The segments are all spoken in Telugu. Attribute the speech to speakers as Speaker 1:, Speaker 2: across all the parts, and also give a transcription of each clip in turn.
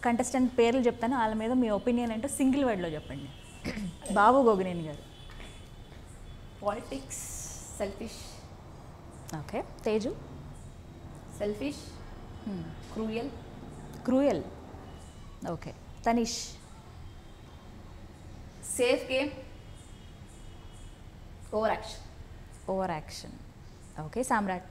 Speaker 1: కంటెస్టెంట్ పేర్లు చెప్తాను వాళ్ళ మీద మీ ఒపీనియన్ ఏంటో సింగిల్ వర్డ్లో చెప్పండి Babu Gogineni garu
Speaker 2: politics selfish
Speaker 1: okay Teju
Speaker 2: selfish cruel
Speaker 1: cruel okay Tanish
Speaker 2: safe game over action
Speaker 1: over action okay Samrat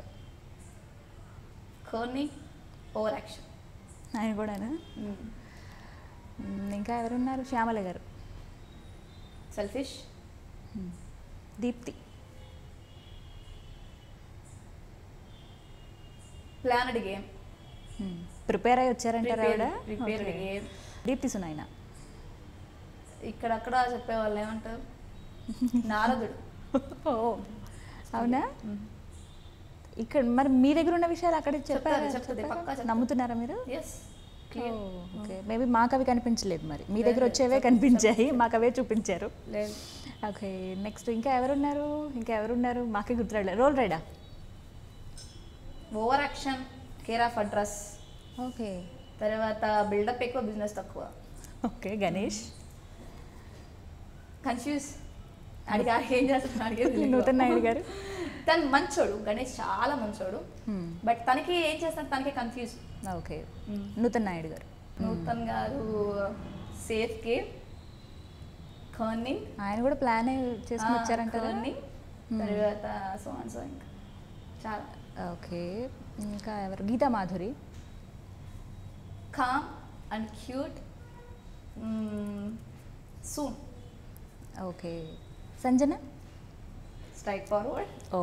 Speaker 2: కర్నీ ఓవర్ యాక్షన్
Speaker 1: ఆయన కూడానా మ్మ్, ఇంకా ఎవరున్నారు Shyamala garu
Speaker 2: selfish
Speaker 1: Deepthi
Speaker 2: planned game
Speaker 1: prepare అయ్యి వచ్చారంటారా ఆవిడ
Speaker 2: prepared
Speaker 1: Okay.
Speaker 2: Game
Speaker 1: Deepthi Sunaina
Speaker 2: ఇక్కడక్కడ చెప్పేవాళ్ళు ఏమంటారు నారదుడు
Speaker 1: ఓ అవునా ఇక్కడ మరి మీ దగ్గర ఉన్న విషయాలు అక్కడ చెప్పారా
Speaker 2: చెప్తారు, చెప్తుంది,
Speaker 1: చెప్పారా?
Speaker 2: పక్కా చెప్తారు.
Speaker 1: నమ్ముతున్నారా మీరు
Speaker 2: ఎస్ క్లియర్
Speaker 1: ఓకే మేబీ మాకు అవి కనిపించలేదు మరి మీ దగ్గర వచ్చేవే కనిపించాయి మాకు అవే చూపించారు
Speaker 2: లేదు
Speaker 1: ఓకే నెక్స్ట్ ఇంకా ఎవరున్నారు ఇంకా ఎవరున్నారు మాకే గుర్తురాడలేదు రోల్ రైడా
Speaker 2: over action care of address
Speaker 1: okay
Speaker 2: తర్వాత బిల్డప్ ఎక్కువ బిజినెస్ తక్కువ
Speaker 1: ఓకే గణేష్
Speaker 2: కన్ఫ్యూజ్ అడిగా ఏం చేస్తాను అడిగేది
Speaker 1: నూతన్ నాయుడు గారు
Speaker 2: తను మంచోడు గణేష్ చాలా మంచోడు
Speaker 1: Hmm.
Speaker 2: బట్ తనకి ఏం చేస్తాడు తనకి కన్ఫ్యూజ్
Speaker 1: ఓకే నూతన్ నాయుడు గారు
Speaker 2: నూతన్ గారు సేఫ్ కే కర్నింగ్
Speaker 1: ఆయన కూడా ప్లాన్ చేసుకుని వచ్చారంట
Speaker 2: కర్నింగ్ తర్వాత సో అండ్ సో ఇంకా చాలా
Speaker 1: ఓకే ఇంకా ఎవరు Geetha Madhuri
Speaker 2: calm and cute సూన్
Speaker 1: ఓకే సంజన
Speaker 2: స్ట్రైట్ ఫార్వర్డ్
Speaker 1: ఓ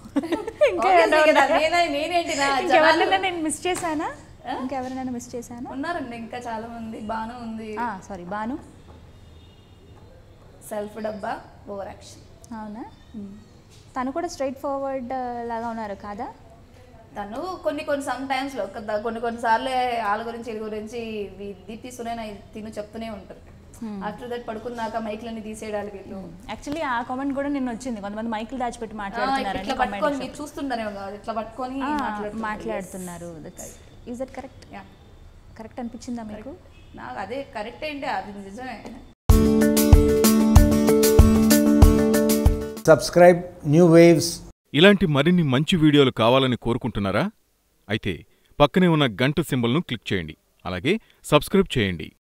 Speaker 2: నేనేంటి నా
Speaker 1: ఇంకెవరినైనా
Speaker 2: జనాలు
Speaker 1: నేను మిస్ చేశానా
Speaker 2: ఆ?
Speaker 1: ఇంకెవరినైనా మిస్ చేశానా
Speaker 2: ఉన్నారండి ఇంకా చాలా మంది బాను ఉంది
Speaker 1: సారీ బాను
Speaker 2: సెల్ఫ్ డబ్బా ఓవర్ యాక్షన్
Speaker 1: అవునా తను కూడా స్ట్రైట్ ఫార్వర్డ్ లాగా ఉన్నారు కాదా
Speaker 2: తను కొన్ని కొన్ని సమ్ టైమ్స్ లో ఒక- కొన్ని కొన్ని సార్లు వాళ్ళ గురించి వీళ్ళ గురించి వీ- దీప్తి సునైనా తిను చెప్తూనే ఉంటారు ఆఫ్టర్ దట్ పడుకున్నాక మైక్లన్నీ తీసేయడాలి వీళ్ళు
Speaker 1: యాక్చువల్లీ ఆ కామెంట్ కూడా నిన్న వచ్చింది కొంతమంది మైకులు దాచిపెట్టి
Speaker 2: ఆ,
Speaker 1: మాట్లాడుతున్నారని
Speaker 2: ఇట్లా పట్టుకొని
Speaker 1: comment
Speaker 2: మీరు చూస్తుంటారేమో కాదు ఇట్లా పట్టుకొని
Speaker 1: ఆ,
Speaker 2: మాట్లాడుతున్నారు.
Speaker 1: మాట్లాడుతున్నారు is that correct
Speaker 2: Yeah.
Speaker 1: Correct అనిపించిందా మీకు
Speaker 2: నాకు అదే కరెక్ట్ ఏంటి అది నిజమే
Speaker 3: subscribe new waves
Speaker 4: ఇలాంటి మరిన్ని మంచి వీడియోలు కావాలని కోరుకుంటున్నారా అయితే పక్కనే ఉన్న గంట సింబల్ను క్లిక్ చేయండి అలాగే సబ్స్క్రైబ్ చేయండి